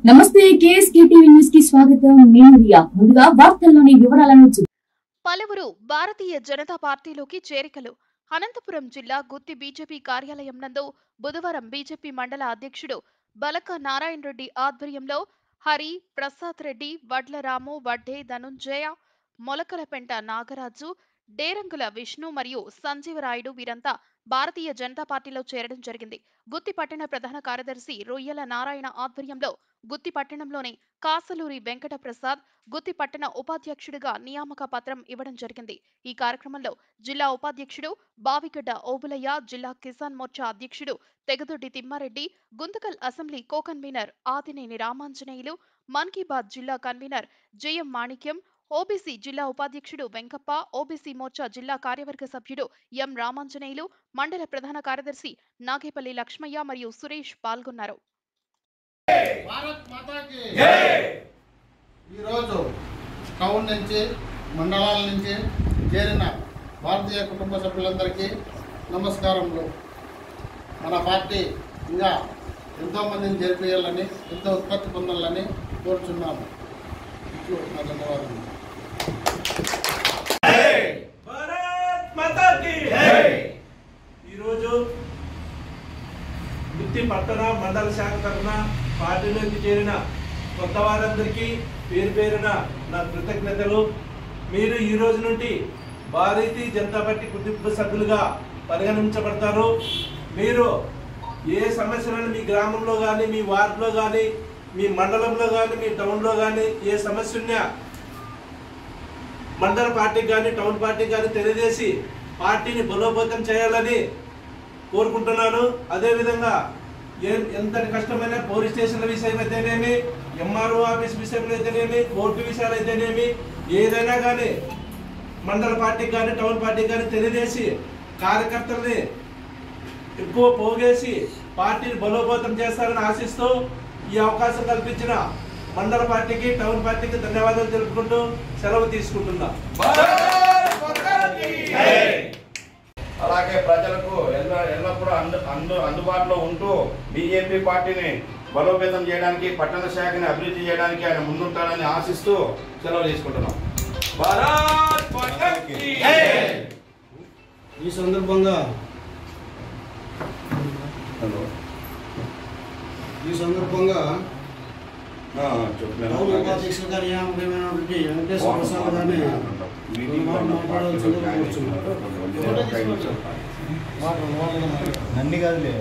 నమస్తే KSK TV news కి స్వాగతం నేను రియా ముందుగా వార్తల్లోని వివరాలను చూ- పలువురు భారతీయ జనతా పార్టీలోకి చేరికలు అనంతపురం జిల్లా గుత్తి బీజేపీ కార్యాలయం నందు బుధవారం బీజేపీ మండల అధ్యక్షుడు బలక నారాయణ రెడ్డి ఆధ్వర్యంలో హరి ప్రసాద్ రెడ్డి వడ్ల రాము వడ్డే ధనుంజయ మొలకలపెంట నాగరాజు డేరంగుల విష్ణు మరియు సంజీవరాయుడు వీరంతా భారతీయ జనతా పార్టీలో చేరడం జరిగింది గుత్తి పట్టణ ప్రధాన కార్యదర్శి రొయ్యల నారాయణ ఆధ్వర్యంలో గుత్తి పట్టణంలోని కాసలూరి వెంకట ప్రసాద్ గుత్తి పట్టణ ఉపాధ్యక్షుడిగా నియామక పత్రం ఇవ్వడం జరిగింది ఈ కార్యక్రమంలో జిల్లా ఉపాధ్యక్షుడు బావిగడ్డ ఓబులయ్య జిల్లా కిసాన్ మోర్చా అధ్యక్షుడు Tegadoddi Thimmareddy Guntakal assembly co convener Adineni Ramanjaneyulu Mann Ki bath జిల్లా కన్వీనర్ జయం మాణిక్యం ఓబీసీ జిల్లా ఉపాధ్యక్షుడు వెంకప్ప ఓబీసీ మోర్చా జిల్లా కార్యవర్గ సభ్యుడు ఎం రామాంజనేయులు మండల ప్రధాన కార్యదర్శి నాగేపల్లి లక్ష్మయ్య మరియు సురేష్ పాల్గొన్నారు భారత్ మాతాకి ఈరోజు టౌన్ నుంచి మండలాల నుంచి చేరిన భారతీయ కుటుంబ సభ్యులందరికీ నమస్కారములు మన పార్టీ ఇంకా ఎంతోమందిని చేర్పియాలని ఎంతో ఉత్పత్తి పొందాలని కోరుచున్నాము ఇట్లు నా ధన్యవాదాలు భారత్ మాతా కీ ఈరోజు గుత్తి పట్టణ మండల శాఖ తరఫున పార్టీలోకి చేరిన కొత్త వారందరికీ పేరు పేరున నా కృతజ్ఞతలు మీరు ఈ రోజు నుండి భారతీయ జనతా పార్టీ కుటుంబ సభ్యులుగా పరిగణించబడతారు మీరు ఏ సమస్యలను మీ గ్రామంలో కానీ మీ వార్డులో కానీ మీ మండలంలో కానీ మీ టౌన్లో కానీ ఏ సమస్య ఉన్నా మండల పార్టీకి కానీ టౌన్ పార్టీకి కానీ తెలియజేసి పార్టీని బలోపేతం చేయాలని కోరుకుంటున్నాను అదేవిధంగా ఏ ఎంతటి కష్టమైన పోలీస్ స్టేషన్ల విషయం అయితేనేమి ఎంఆర్ఓ ఆఫీస్ విషయంలో అయితేనేమి కోర్టు విషయాలు అయితేనేమి ఏదైనా కానీ మండల పార్టీకి కానీ టౌన్ పార్టీకి కానీ తెలియజేసి కార్యకర్తల్ని ఎక్కువ పోగేసి పార్టీని బలోపేతం చేస్తారని ఆశిస్తూ ఈ అవకాశం కల్పించిన మండల పార్టీకి టౌన్ పార్టీకి ధన్యవాదాలు తెలుపుకుంటూ సెలవు తీసుకుంటున్నా అలాగే ప్రజలకు ఎల్ల ఎల్లప్పుడూ అందు అందు అందుబాటులో ఉంటూ బీజేపీ పార్టీని బలోపేతం చేయడానికి పట్టణ శాఖని అభివృద్ధి చేయడానికి ఆయన ముందుంటాడని ఆశిస్తూ సెలవు తీసుకుంటున్నాం ఈ సందర్భంగా ఈ సందర్భంగా టౌన్ ఉపాధ్యక్షులుగా నియామకమైనటువంటి వెంకటేశ్వర ప్రసాద్ గారిని రెండు మాటలు మాట్లాడాల్సిందిగా కోరుచున్నాను. నన్ను కాదులే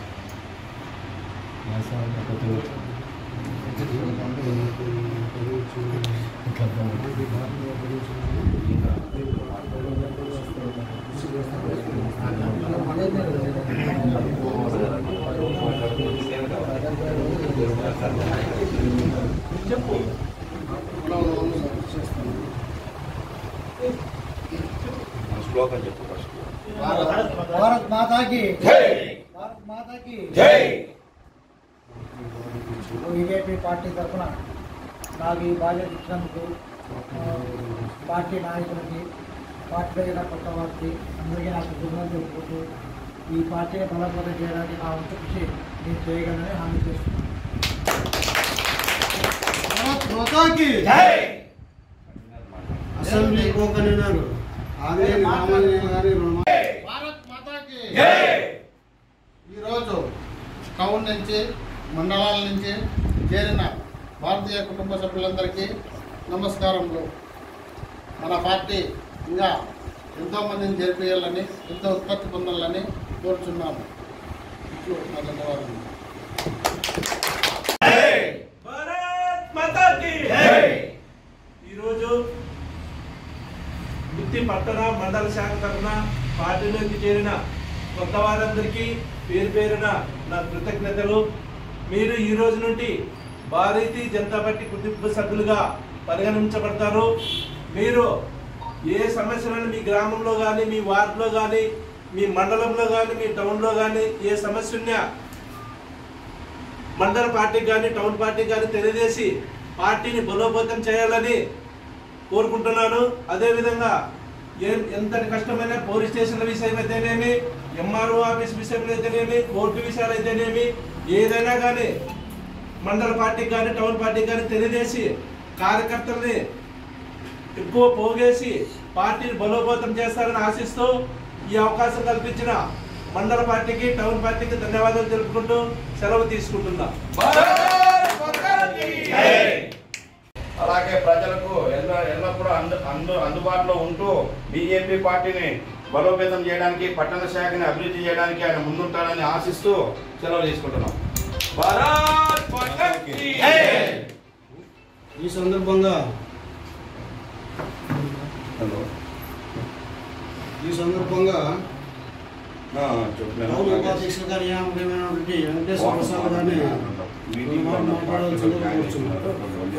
శ్లోకం చెప్పు ఫస్ట్ భారత్ మాతాకి భారత్ మాతాకి బీజేపీ పార్టీ తరఫున నాకు ఈ బాధ్యత ఇచ్చినందుకు ఆ, పార్టీ నాయకులకి పార్టీలో ఉన్న కొత్త వారికి అందరికీ నాకు కృతజ్ఞతలు చెప్పుకుంటూ ఈ పార్టీని బలోపేతం చేయడానికి నా వంతు కృషి నేను చేయగలనని హామీ చేస్తున్నాను Bharat Mata ki assembly co convener Anjaneya Ramanjaneyulu గారి రెండు మాటలు. భారత్ మాతాకి ఈరోజు టౌన్ నుంచి మండలాల నుంచి చేరిన భారతీయ కుటుంబ సభ్యులందరికీ నమస్కారములు మన పార్టీ ఇంకా ఎంతోమందిని చేర్పియాలని ఎంతో ఉత్పత్తి పొందాలని కోరుచున్నాము ఇట్లు నా ధన్యవాదాలు భారత్ మాతా కీ ఈరోజు గుత్తి పట్టణ మండల శాఖ తరఫున పార్టీలోకి చేరిన కొత్త వారందరికీ పేరు పేరున నా కృతజ్ఞతలు మీరు ఈ రోజు నుండి భారతీయ జనతా పార్టీ కుటుంబ సభ్యులుగా పరిగణించబడతారు మీరు ఏ సమస్యలను మీ గ్రామంలో కానీ మీ వార్డులో కానీ మీ మండలంలో కానీ మీ టౌన్లో కానీ ఏ సమస్య ఉన్నా మండల పార్టీకి కానీ టౌన్ పార్టీకి కానీ తెలియజేసి పార్టీని బలోపేతం చేయాలని కోరుకుంటున్నాను అదేవిధంగా ఏ ఎంతటి కష్టమైన పోలీస్ స్టేషన్ల విషయం అయితేనేమి ఎంఆర్ఓ ఆఫీస్ విషయంలో అయితేనేమి కోర్టు విషయాలు అయితేనేమి ఏదైనా కానీ మండల పార్టీకి కానీ టౌన్ పార్టీకి కానీ తెలియజేసి కార్యకర్తల్ని ఎక్కువ పోగేసి పార్టీని బలోపేతం చేస్తారని ఆశిస్తూ ఈ అవకాశం కల్పించిన మండల పార్టీకి టౌన్ పార్టీకి ధన్యవాదాలు తెలుపుకుంటూ సెలవు తీసుకుంటున్నా అలాగే ప్రజలకు ఎల్ల ఎల్లప్పుడూ అందు అందు అందుబాటులో ఉంటూ బీజేపీ పార్టీని బలోపేతం చేయడానికి పట్టణ శాఖని అభివృద్ధి చేయడానికి ఆయన ముందుంటాడని ఆశిస్తూ సెలవు తీసుకుంటున్నాం భారత్ మాతా కీ జై. ఈ సందర్భంగా ఈ సందర్భంగా ఆ, చెప్పలేను. టౌన్ ఉపాధ్యక్షుల గారి ఏమైనటువంటి వెంకటేశ్వర ప్రసాద్ గారిని రెండు మాటలు మాట్లాడాల్సిందిగా కోరుచున్నాను.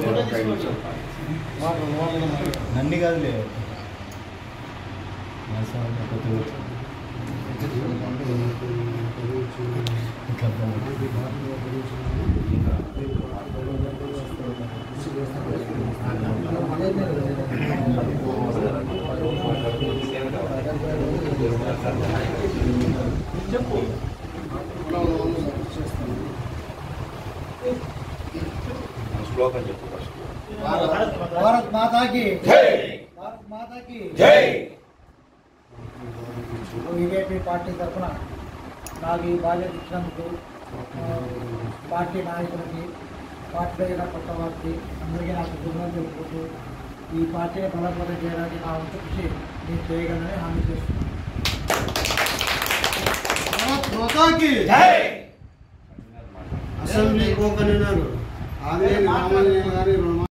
నన్ని కాదులే శ్లోకం చెప్పు ఫస్ట్. భారత్ మాతాకి జై భారత్ మాతాకి జై బీజేపీ పార్టీ తరఫున నాకు ఈ బాధ్యత ఇచ్చినందుకు ఆ, పార్టీ నాయకులకి పార్టీలో అయిన కొత్త వారికి అందరికీ నాకు కృతజ్ఞతలు తెలుపుకుంటూ ఈ పార్టీని బలోపేతం చేయడానికి నా వంతు కృషి నేను చేయగలనని హామీ చేస్తున్నాను భారత్ మాతాకి అసెంబ్లీ కోకనినారు ఆంగ్లేయ రామాయణ గారి